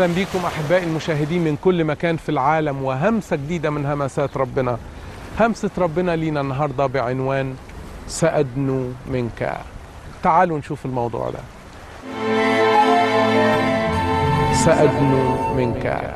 بكم احبائي المشاهدين من كل مكان في العالم وهمسه جديده من همسات ربنا همسه ربنا لينا النهارده بعنوان سادنو منك تعالوا نشوف الموضوع ده سادنو منك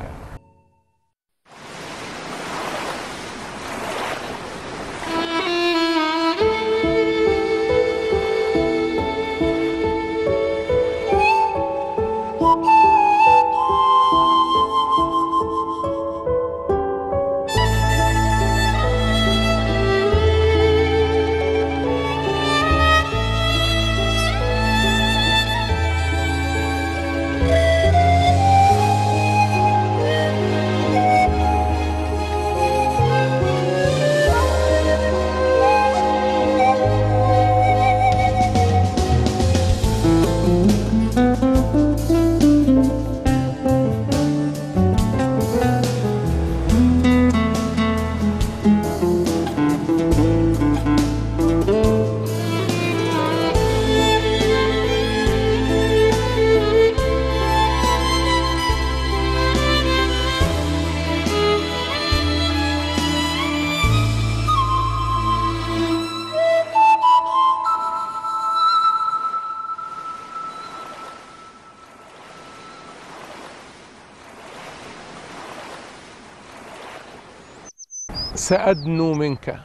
سأدنو منك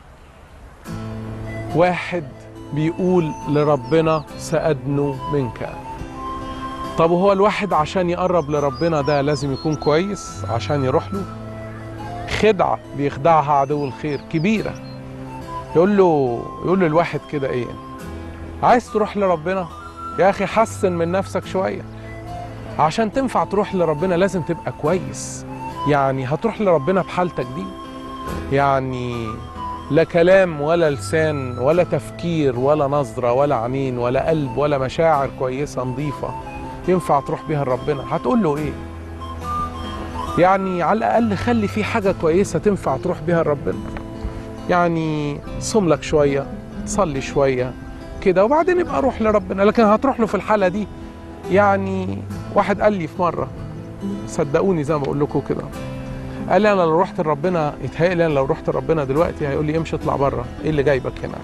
واحد بيقول لربنا سأدنو منك طب وهو الواحد عشان يقرب لربنا ده لازم يكون كويس عشان يروح له خدعة بيخدعها عدو الخير كبيرة يقول له يقول له الواحد كده ايه عايز تروح لربنا يا اخي حسن من نفسك شوية عشان تنفع تروح لربنا لازم تبقى كويس يعني هتروح لربنا بحالتك دي يعني لا كلام ولا لسان ولا تفكير ولا نظرة ولا عينين ولا قلب ولا مشاعر كويسة نظيفة ينفع تروح بيها لربنا هتقول له ايه يعني على الأقل خلي في حاجة كويسة تنفع تروح بيها لربنا يعني صم لك شوية صلي شوية كده وبعدين يبقى روح لربنا لكن هتروح له في الحالة دي يعني واحد قال لي في مرة صدقوني زي ما بقول لكم كده قال لي انا لو رحت لربنا يتهيألي انا لو رحت لربنا دلوقتي هيقول لي امشي اطلع بره ايه اللي جايبك هنا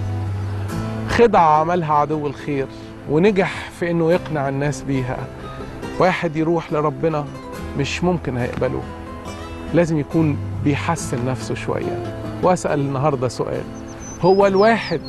خدعة عملها عدو الخير ونجح في انه يقنع الناس بيها واحد يروح لربنا مش ممكن هيقبلوه لازم يكون بيحسن نفسه شوية واسأل النهاردة سؤال هو الواحد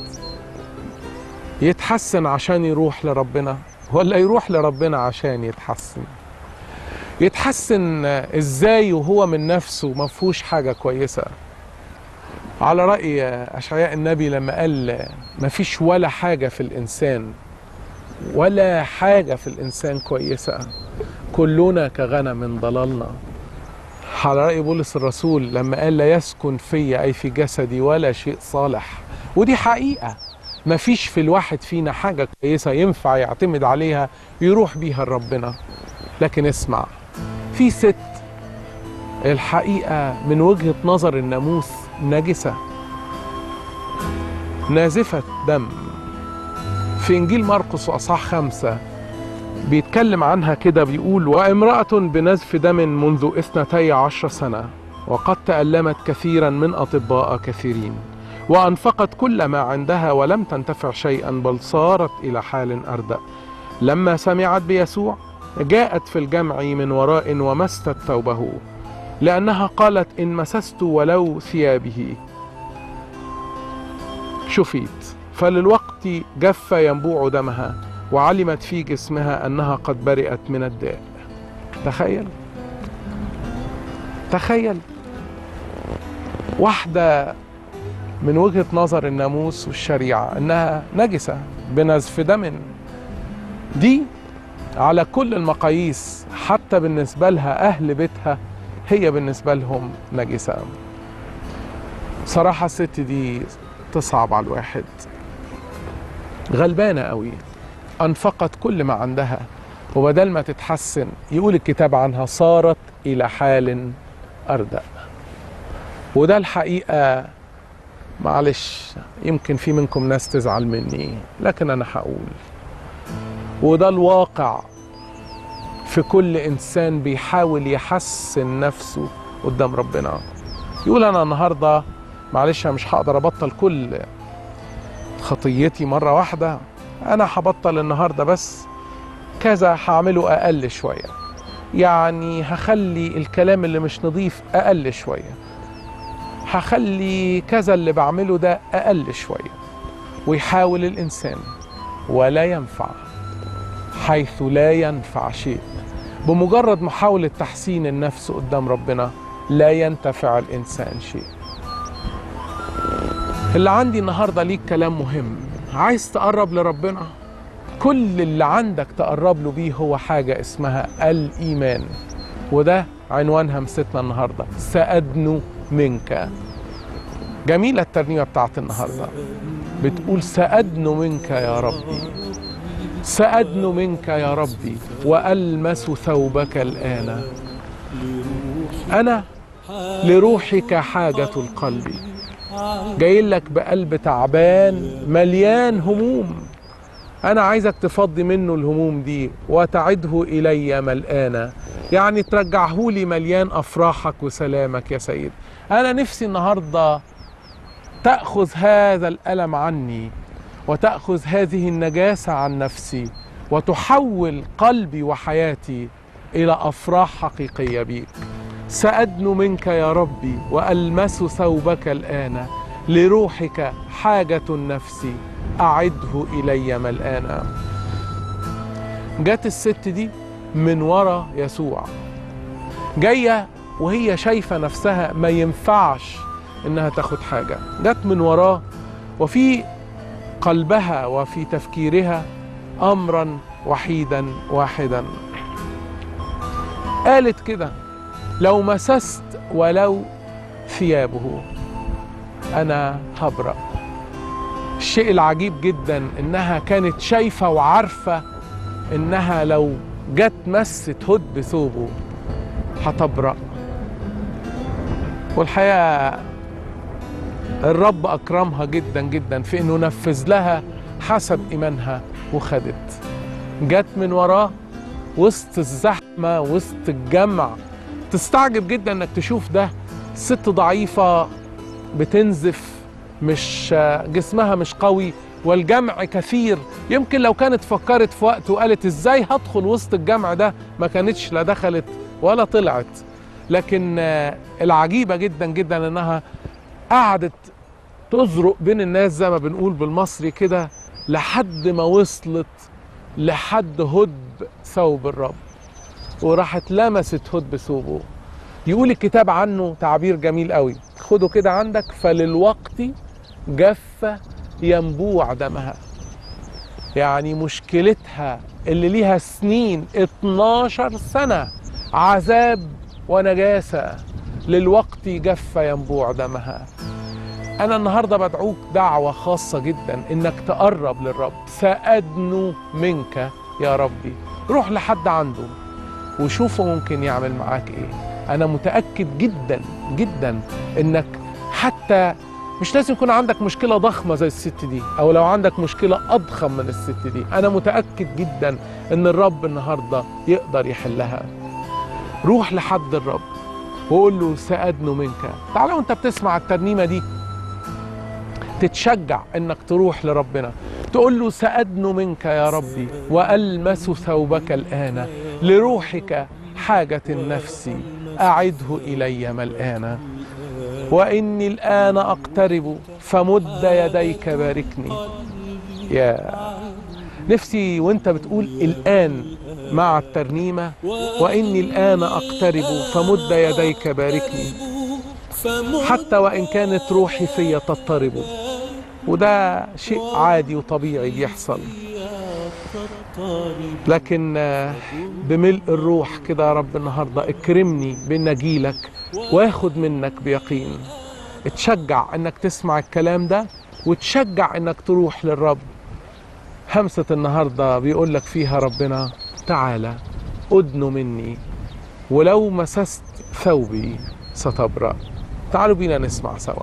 يتحسن عشان يروح لربنا ولا يروح لربنا عشان يتحسن يتحسن ازاي وهو من نفسه ما فيهوش حاجه كويسه على راي اشعياء النبي لما قال ما فيش ولا حاجه في الانسان ولا حاجه في الانسان كويسه كلنا كغنم ضللنا على راي بولس الرسول لما قال لا يسكن في اي في جسدي ولا شيء صالح ودي حقيقه ما فيش في الواحد فينا حاجه كويسه ينفع يعتمد عليها يروح بيها لربنا لكن اسمع في ست الحقيقة من وجهة نظر الناموس نجسة نازفة دم في إنجيل مرقس وأصحاح خمسة بيتكلم عنها كده بيقول وامرأة بنزف دم منذ اثنتي عشر سنة وقد تألمت كثيرا من أطباء كثيرين وأنفقت كل ما عندها ولم تنتفع شيئا بل صارت إلى حال أردأ لما سمعت بيسوع جاءت في الجمع من وراء ومست ثوبه لأنها قالت إن مسست ولو ثيابه شفيت فللوقت جف ينبوع دمها وعلمت في جسمها أنها قد برئت من الداء تخيل تخيل واحدة من وجهة نظر الناموس والشريعة أنها نجسة بنزف دم دي على كل المقاييس حتى بالنسبة لها أهل بيتها هي بالنسبة لهم نجسة صراحة الست دي تصعب على الواحد غلبانة قوي أنفقت كل ما عندها وبدل ما تتحسن يقول الكتاب عنها صارت إلى حال أردأ وده الحقيقة معلش يمكن في منكم ناس تزعل مني لكن أنا هقول وده الواقع في كل انسان بيحاول يحسن نفسه قدام ربنا يقول انا النهارده معلش أنا مش هقدر ابطل كل خطيتي مره واحده انا هبطل النهارده بس كذا هعمله اقل شويه يعني هخلي الكلام اللي مش نظيف اقل شويه هخلي كذا اللي بعمله ده اقل شويه ويحاول الانسان ولا ينفع حيث لا ينفع شيء بمجرد محاولة تحسين النفس قدام ربنا لا ينتفع الإنسان شيء اللي عندي النهاردة ليك كلام مهم عايز تقرب لربنا كل اللي عندك تقرب له بيه هو حاجة اسمها الإيمان وده عنوان همستنا النهاردة سأدنو منك جميلة الترنيمة بتاعت النهاردة بتقول سأدنو منك يا ربي سأدنو منك يا ربي وألمس ثوبك الآن أنا لروحك حاجة القلب جاي لك بقلب تعبان مليان هموم أنا عايزك تفضي منه الهموم دي وتعده إلي ملآنا يعني ترجعه لي مليان أفراحك وسلامك يا سيد أنا نفسي النهاردة تأخذ هذا الألم عني وتأخذ هذه النجاسة عن نفسي وتحول قلبي وحياتي إلى أفراح حقيقية بيك سأدنو منك يا ربي وألمس ثوبك الآن لروحك حاجة النفس أعده إلي ملآنا جت الست دي من ورا يسوع جاية وهي شايفة نفسها ما ينفعش إنها تاخد حاجة جت من وراه وفي قلبها وفي تفكيرها امرا وحيدا واحدا قالت كده لو مسست ولو ثيابه انا هبرأ الشيء العجيب جدا انها كانت شايفه وعارفه انها لو جت مست هد بثوبه هتبرأ والحقيقه الرب اكرمها جدا جدا في انه نفذ لها حسب ايمانها وخدت جت من وراه وسط الزحمه وسط الجمع تستعجب جدا انك تشوف ده ست ضعيفه بتنزف مش جسمها مش قوي والجمع كثير يمكن لو كانت فكرت في وقت وقالت ازاي هدخل وسط الجمع ده ما كانتش لا دخلت ولا طلعت لكن العجيبه جدا جدا انها قعدت تزرق بين الناس زي ما بنقول بالمصري كده لحد ما وصلت لحد هد ثوب الرب وراحت لمست هد ثوبه يقول الكتاب عنه تعبير جميل قوي خده كده عندك فللوقت جف ينبوع دمها يعني مشكلتها اللي ليها سنين 12 سنة عذاب ونجاسة للوقت جف ينبوع دمها أنا النهاردة بدعوك دعوة خاصة جدا إنك تقرب للرب سأدنو منك يا ربي روح لحد عنده وشوفه ممكن يعمل معاك إيه أنا متأكد جدا جدا إنك حتى مش لازم يكون عندك مشكلة ضخمة زي الست دي أو لو عندك مشكلة أضخم من الست دي أنا متأكد جدا إن الرب النهاردة يقدر يحلها روح لحد الرب وقول له سأدنو منك تعالى وانت بتسمع الترنيمة دي تتشجع انك تروح لربنا تقول له سأدنو منك يا ربي وألمس ثوبك الآن لروحك حاجة النفس أعده إلي ملآنا وإني الآن أقترب فمد يديك باركني يا نفسي وانت بتقول الآن مع الترنيمة وإني الآن أقترب فمد يديك باركني حتى وإن كانت روحي في تضطرب وده شيء عادي وطبيعي بيحصل لكن بملء الروح كده يا رب النهاردة اكرمني بان اجيلك واخد منك بيقين اتشجع انك تسمع الكلام ده وتشجع انك تروح للرب همسة النهاردة بيقول لك فيها ربنا تعالى أدن مني ولو مسست ثوبي ستبرأ تعالوا بينا نسمع سوا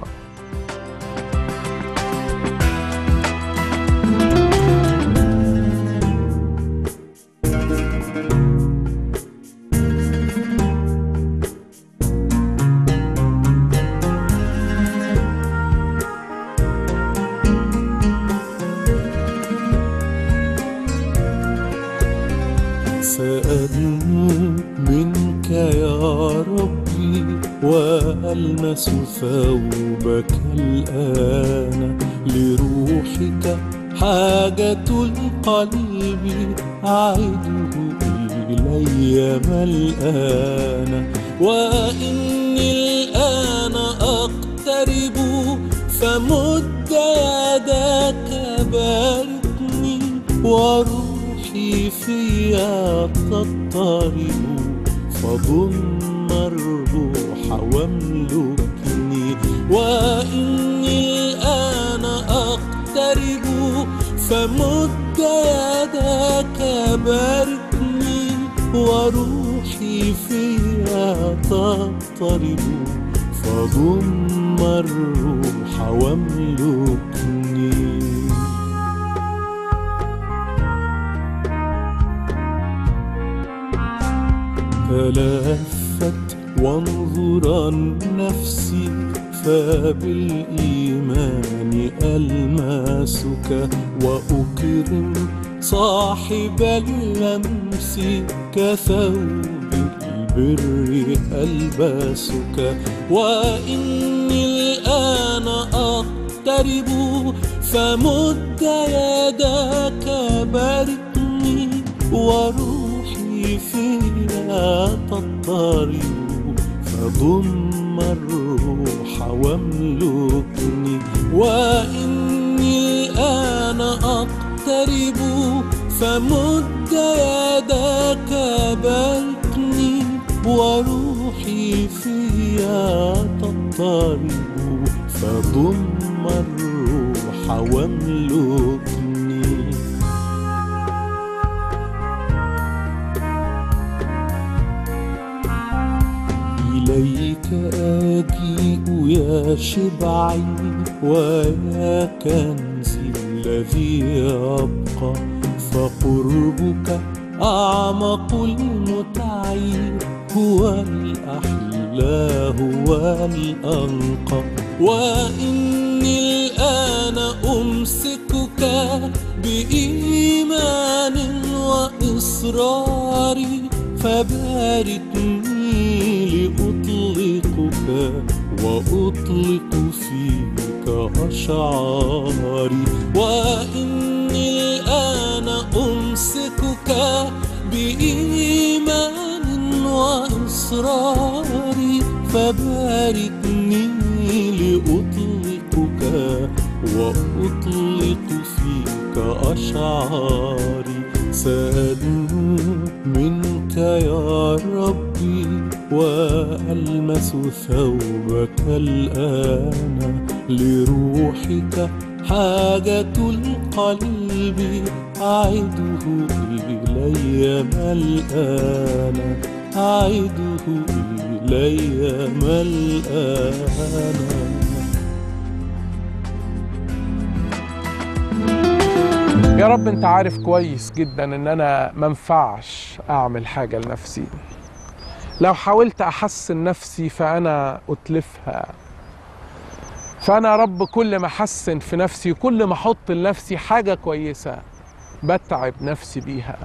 ألمس ثوبك الآن لروحك حاجة القلب أعده إلي ملآن وإني الآن أقترب فمد يدك باركني وروحي فيها تضطرب فضم الروح واملكني وإني الآن أقترب فمد يدك باركني وروحي فيها تضطرب فضم الروح واملكني تلفت وانظرا نفسي فبالإيمان ألمسك وأكرم صاحب اللمس كثوب البر ألبسك وإني الآن أقترب فمد يدك باركني وروحي فيها تضطرب فضم الروح واملكني وإني الآن أقترب فمد يدك باركني وروحي فيها تضطرب فضم الروح واملكني إليك أجيء يا شبعي ويا كنزي الذي يبقى فقربك أعمق المتع هو الأحلى هو الأنقى وإني الآن أمسكك بإيمان وإصرار فباركني لأطلقك وأطلق فيك أشعاري وإني الآن أمسكك بإيمان وإصرار فباركني لأطلقك وأطلق فيك أشعاري سأدنو منك يا ربي وألمس ثوبك الآن لروحك حاجة القلب أعده إلي ملآن أعده إلي ملآن يا رب انت عارف كويس جدا ان انا منفعش اعمل حاجة لنفسي لو حاولت احسن نفسي فانا اتلفها فانا يا رب كل ما احسن في نفسي كل ما احط لنفسي حاجة كويسة بتعب نفسي بيها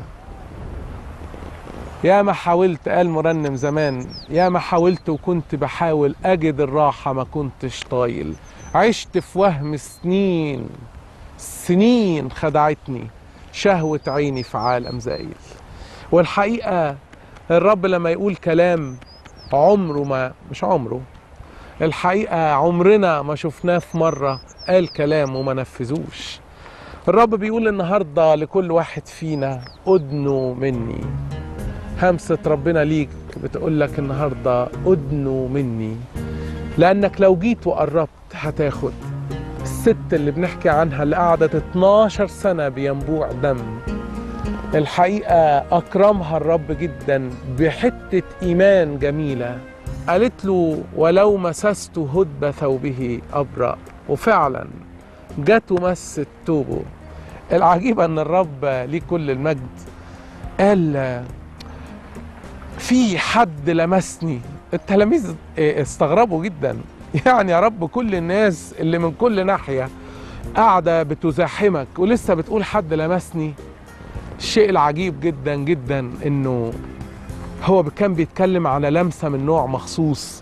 يا ما حاولت قال مرنم زمان يا ما حاولت وكنت بحاول اجد الراحة ما كنتش طايل عشت في وهم سنين سنين خدعتني شهوة عيني في عالم زايل والحقيقة الرب لما يقول كلام عمره ما مش عمره الحقيقة عمرنا ما شفناه في مرة قال كلام وما نفذوش الرب بيقول النهاردة لكل واحد فينا أدنوا مني همسة ربنا ليك بتقول لك النهاردة أدنوا مني لأنك لو جيت وقربت هتاخد الست اللي بنحكي عنها اللي قعدت 12 سنة بينبوع دم الحقيقة أكرمها الرب جدا بحتة إيمان جميلة قالت له ولو مسست هدب ثوبه أبرأ وفعلا جت ومست توبه العجيب أن الرب ليه كل المجد قال في حد لمسني التلاميذ استغربوا جدا يعني يا رب كل الناس اللي من كل ناحية قاعدة بتزاحمك ولسه بتقول حد لمسني الشيء العجيب جدا جدا انه هو كان بيتكلم على لمسة من نوع مخصوص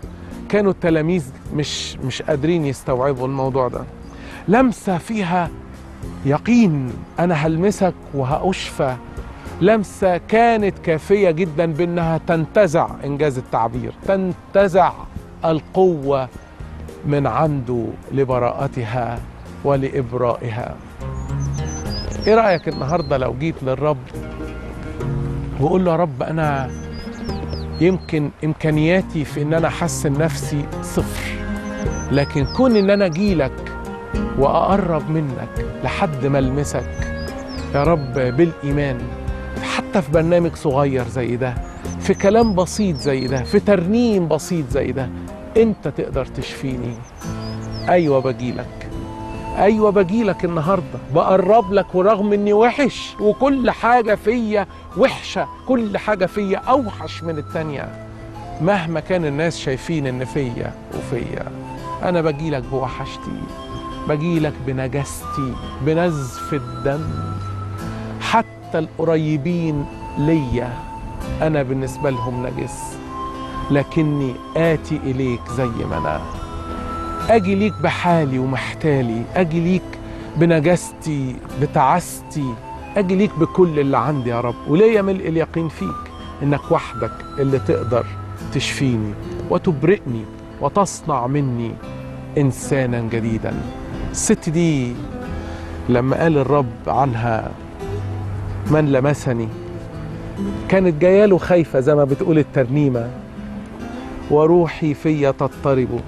كانوا التلاميذ مش مش قادرين يستوعبوا الموضوع ده لمسة فيها يقين أنا هلمسك وهأشفى لمسة كانت كافية جدا بأنها تنتزع إنجاز التعبير تنتزع القوة من عنده لبراءتها ولإبرائها إيه رأيك النهاردة لو جيت للرب وقول له يا رب أنا يمكن إمكانياتي في إن أنا أحسن نفسي صفر لكن كون إن أنا أجيلك وأقرب منك لحد ما ألمسك يا رب بالإيمان حتى في برنامج صغير زي ده في كلام بسيط زي ده في ترنيم بسيط زي ده انت تقدر تشفيني ايوه بجيلك ايوه بجيلك النهارده بقرب لك ورغم اني وحش وكل حاجه فيا وحشه كل حاجه فيا اوحش من التانيه مهما كان الناس شايفين ان فيا وفيا انا بجيلك بوحشتي بجيلك بنجاستي بنزف الدم حتى القريبين ليا انا بالنسبه لهم نجس لكني آتي إليك زي ما أنا أجي ليك بحالي ومحتالي أجي ليك بنجاستي بتعستي أجي ليك بكل اللي عندي يا رب وليا ملء اليقين فيك إنك وحدك اللي تقدر تشفيني وتبرئني وتصنع مني إنسانا جديدا الست دي لما قال الرب عنها من لمسني كانت جايه له خايفه زي ما بتقول الترنيمه وروحي في تضطرب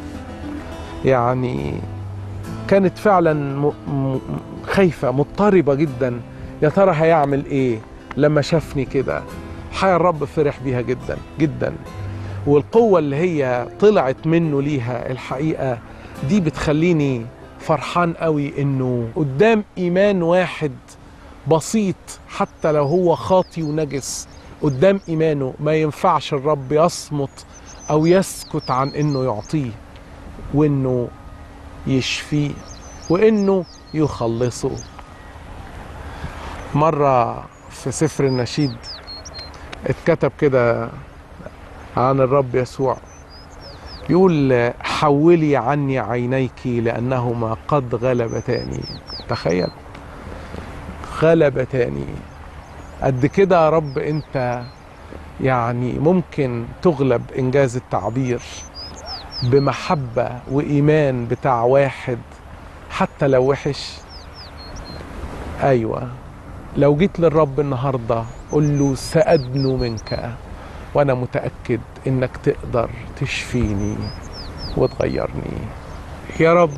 يعني كانت فعلا م... م... خايفة مضطربة جدا يا ترى هيعمل ايه لما شافني كده حيا الرب فرح بيها جدا جدا والقوة اللي هي طلعت منه ليها الحقيقة دي بتخليني فرحان قوي انه قدام ايمان واحد بسيط حتى لو هو خاطي ونجس قدام ايمانه ما ينفعش الرب يصمت او يسكت عن انه يعطيه وانه يشفيه وانه يخلصه مره في سفر النشيد اتكتب كده عن الرب يسوع يقول حولي عني عينيك لانهما قد غلبتاني تخيل غلبتاني قد كده يا رب انت يعني ممكن تغلب انجاز التعبير بمحبه وايمان بتاع واحد حتى لو وحش ايوه لو جيت للرب النهارده قول له سادنو منك وانا متاكد انك تقدر تشفيني وتغيرني يا رب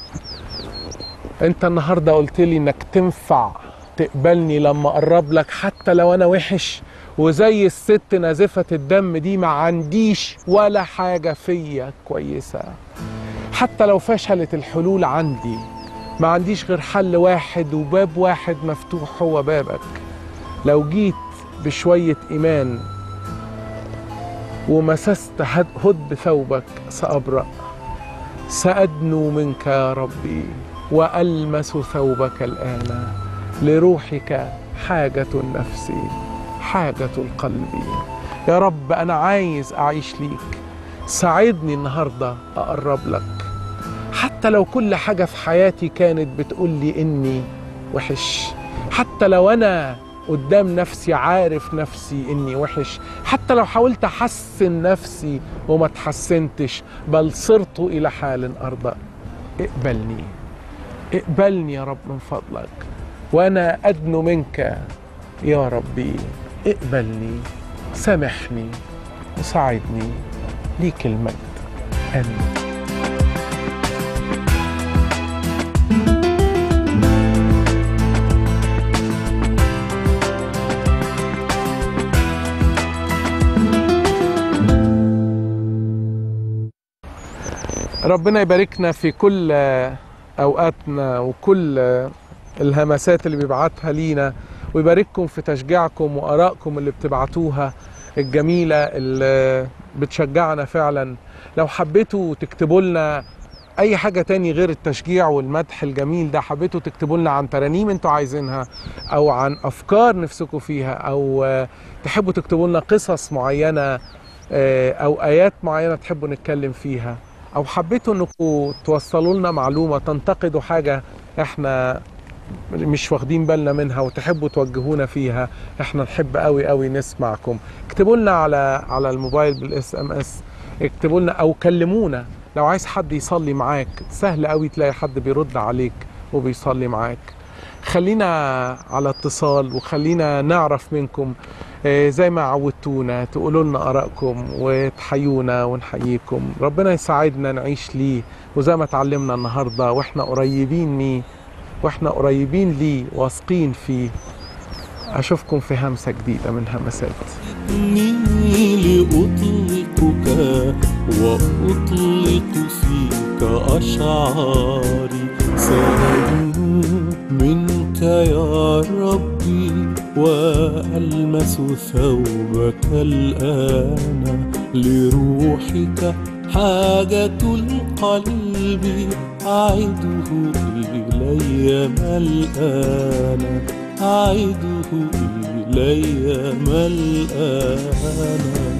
انت النهارده قلت لي انك تنفع تقبلني لما اقرب لك حتى لو انا وحش وزي الست نازفة الدم دي ما عنديش ولا حاجة فيا كويسة حتى لو فشلت الحلول عندي ما عنديش غير حل واحد وباب واحد مفتوح هو بابك لو جيت بشوية إيمان ومسست هد ثوبك سأبرأ سأدنو منك يا ربي وألمس ثوبك الآن لروحك حاجة النفس حاجة القلب يا رب أنا عايز أعيش ليك ساعدني النهاردة أقرب لك حتى لو كل حاجة في حياتي كانت بتقول لي إني وحش حتى لو أنا قدام نفسي عارف نفسي إني وحش حتى لو حاولت أحسن نفسي وما تحسنتش بل صرت إلى حال أرضى اقبلني اقبلني يا رب من فضلك وأنا أدنو منك يا ربي اقبلني سامحني وساعدني ليك المجد امين ربنا يباركنا في كل اوقاتنا وكل الهمسات اللي بيبعتها لينا ويبارككم في تشجيعكم وارائكم اللي بتبعتوها الجميله اللي بتشجعنا فعلا لو حبيتوا تكتبوا لنا اي حاجه تاني غير التشجيع والمدح الجميل ده حبيتوا تكتبوا لنا عن ترانيم انتوا عايزينها او عن افكار نفسكم فيها او تحبوا تكتبوا لنا قصص معينه آه، او ايات معينه تحبوا نتكلم فيها او حبيتوا انكم توصلوا لنا معلومه تنتقدوا حاجه احنا مش واخدين بالنا منها وتحبوا توجهونا فيها احنا نحب قوي قوي نسمعكم اكتبوا لنا على على الموبايل بالاس ام اس اكتبوا لنا او كلمونا لو عايز حد يصلي معاك سهل قوي تلاقي حد بيرد عليك وبيصلي معاك خلينا على اتصال وخلينا نعرف منكم آه، زي ما عودتونا تقولوا لنا ارائكم وتحيونا ونحييكم ربنا يساعدنا نعيش ليه وزي ما اتعلمنا النهارده واحنا قريبين ليه واحنا قريبين ليه واثقين فيه اشوفكم في همسه جديده من همسات إني لأطلقك وأطلق فيك أشعاري سأدنو منك يا ربي وألمس ثوبك الآن لروحك حاجة القلب أعده إلي ملآنا أعده إلي ملآنا